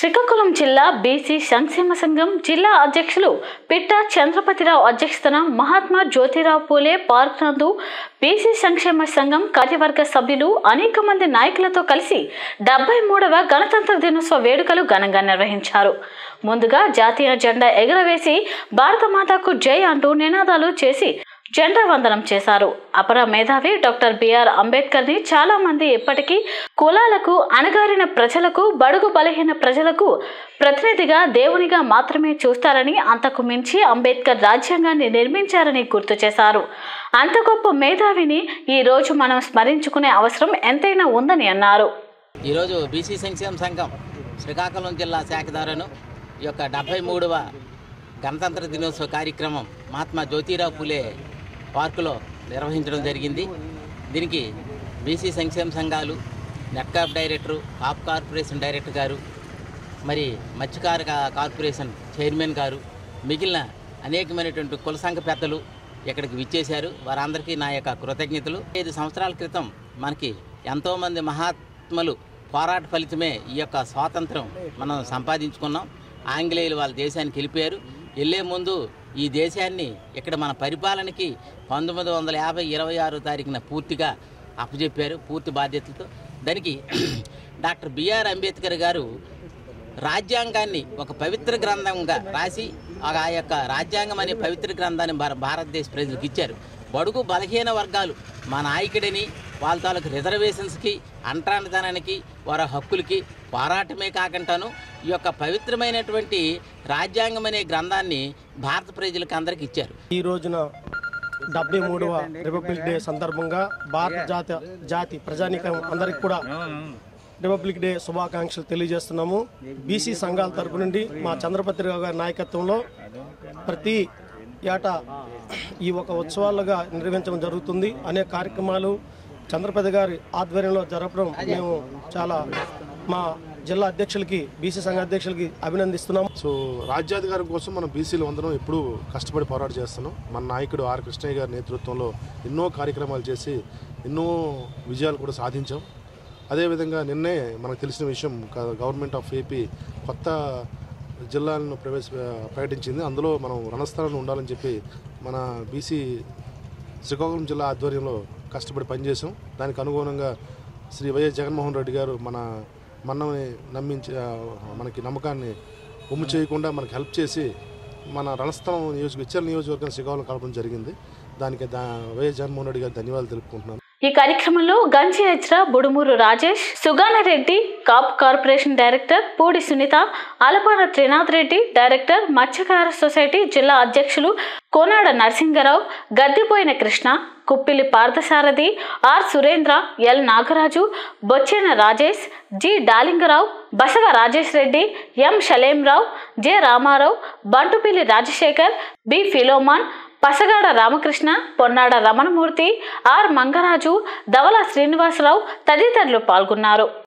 శ్రీకాకుళం జిల్లా బీసీ సంక్షేమ సంఘం జిల్లా అధ్యక్షులు పిట్ట చంద్రపతిరావు అధ్యక్షతన మహాత్మా జ్యోతిరావు పూలే పార్క్ నందు బీసీ సంక్షేమ సంఘం కార్యవర్గ సభ్యులు అనేక మంది నాయకులతో కలిసి డెబ్బై మూడవ గణతంత్ర దినోత్సవ వేడుకలు ఘనంగా నిర్వహించారు ముందుగా జాతీయ జెండా ఎగురవేసి భారత మాతకు జై అంటూ నినాదాలు చేసి జెండా వందనం చేశారు అపర మేధావి డాక్టర్ బిఆర్ అంబేద్కర్ ని చాలా మంది ఇప్పటికీ కులాలకు అణగారిన ప్రజలకు బడుగు బలహీన ప్రజలకు ప్రతినిధిగా దేవునిగా మాత్రమే చూస్తారని అంతకు మించి అంబేద్కర్ రాజ్యాంగాన్ని నిర్మించారని గుర్తు చేశారు అంత గొప్ప మేధావిని ఈ రోజు మనం స్మరించుకునే అవసరం ఎంతైనా ఉందని అన్నారు ఈరోజు బీసీ సంక్షేమ సంఘం శ్రీకాకుళం జిల్లా శాఖ ద్వారాను ఈ యొక్క డెబ్బై మూడవ గణతంత్ర దినోత్సవ కార్యక్రమం మహాత్మా జ్యోతిరావు పులే పార్కులో నిర్వహించడం జరిగింది దీనికి బీసీ సంక్షేమ సంఘాలు నెట్కాప్ డైరెక్టరు కాప్ కార్పొరేషన్ డైరెక్టర్ గారు మరి మత్స్యకార కా- కార్పొరేషన్ చైర్మన్ గారు మిగిలిన అనేకమైనటువంటి కుల సంఘ పెద్దలు ఇక్కడికి విచ్చేశారు వారందరికీ నా యొక్క కృతజ్ఞతలు ఐదు సంవత్సరాల క్రితం మనకి ఎంతోమంది మహాత్ములు పోరాట ఫలితమే ఈ యొక్క స్వాతంత్రం మనం సంపాదించుకున్నాం ఆంగ్లేయులు వాళ్ళ దేశానికి వెళ్ళిపోయారు వెళ్ళే ముందు ఈ దేశాన్ని ఇక్కడ మన పరిపాలనకి పంతొమ్మిది వందల యాభై ఇరవై ఆరో తారీఖున పూర్తిగా అప్పచెప్పారు పూర్తి బాధ్యతలతో దానికి డాక్టర్ బిఆర్ అంబేద్కర్ గారు రాజ్యాంగాన్ని ఒక పవిత్ర గ్రంథంగా రాసి ఆ యొక్క రాజ్యాంగం అనే పవిత్ర గ్రంథాన్ని భార- భారతదేశ ప్రజలకు ఇచ్చారు బడుగు బలహీన వర్గాలు మా నాయకుడిని వాళ్ళ తాలూకు రిజర్వేషన్స్కి అంటరానితనానికి వారి హక్కులకి పోరాటమే కాకుండాను ఈ యొక్క పవిత్రమైనటువంటి రాజ్యాంగం అనే గ్రంథాన్ని భారత ప్రజలకు అందరికి ఇచ్చారు ఈ రోజున డెబ్బై మూడవ రిపబ్లిక్ డే సందర్భంగా భారత జాతి జాతి ప్రజానీకం అందరికి కూడా రిపబ్లిక్ డే శుభాకాంక్షలు తెలియజేస్తున్నాము బీసీ సంఘాల తరపు నుండి మా చంద్రపతి రావు గారి నాయకత్వంలో ప్రతి ఏటా ఈ ఒక ఉత్సవాలుగా నిర్వహించడం జరుగుతుంది అనేక కార్యక్రమాలు చంద్రపతి గారి ఆధ్వర్యంలో జరపడం మేము చాలా మా జిల్లా అధ్యక్షులకి బీసీ సంఘ అధ్యక్షులకి అభినందిస్తున్నాము సో రాజ్యాధికారం కోసం మనం బీసీలు అందరం ఎప్పుడూ కష్టపడి పోరాటం చేస్తున్నాం మన నాయకుడు ఆర్ కృష్ణయ్య గారి నేతృత్వంలో ఎన్నో కార్యక్రమాలు చేసి ఎన్నో విజయాలు కూడా సాధించాం అదేవిధంగా నిన్నే మనకు తెలిసిన విషయం గ- గవర్నమెంట్ ఆఫ్ ఏపీ కొత్త జిల్లాలను ప్రవేశ ప్రకటించింది అందులో మనం రణస్థలంలో ఉండాలని చెప్పి మన బీసీ శ్రీకాకుళం జిల్లా ఆధ్వర్యంలో కష్టపడి పనిచేసాం దానికి అనుగుణంగా శ్రీ వైఎస్ జగన్మోహన్ రెడ్డి గారు మన మన్నని నమ్మించి ఆ, మనకి నమ్మకాన్ని ఉమ్ము చేయకుండా మనకి హెల్ప్ చేసి మన రణస్థలం నియోజక ఇచ్చల నియోజకవర్గం శ్రీకాకుళం కలపడం జరిగింది దానికి దా వైఎస్ జగన్మోహన్ రెడ్డి గారు ధన్యవాదాలు తెలుపుకుంటున్నాను ఈ కార్యక్రమంలో గంజి హెచ్రా బుడుమూరు రాజేష్ సుగానారెడ్డి కాప్ corporation director Pudi Sunitha Alapada Trinath Reddy director మత్స్యకార సొసైటీ జిల్లా అధ్యక్షులు కోనాడ నరసింగరావు గద్దెపోయిన Krishna Kuppili Parthasarathi R Surendra L Nagaraju Bochchena Rajesh G Dalingarao Basava Rajesh Reddy M Shalemrao J Ramarao Bantupilli Rajasekhar B Philomon Pasagada Ramakrishna Ponnada Ramanamurthy R Mangaraju Dhavala Srinivasarao తదితరులు పాల్గొన్నారు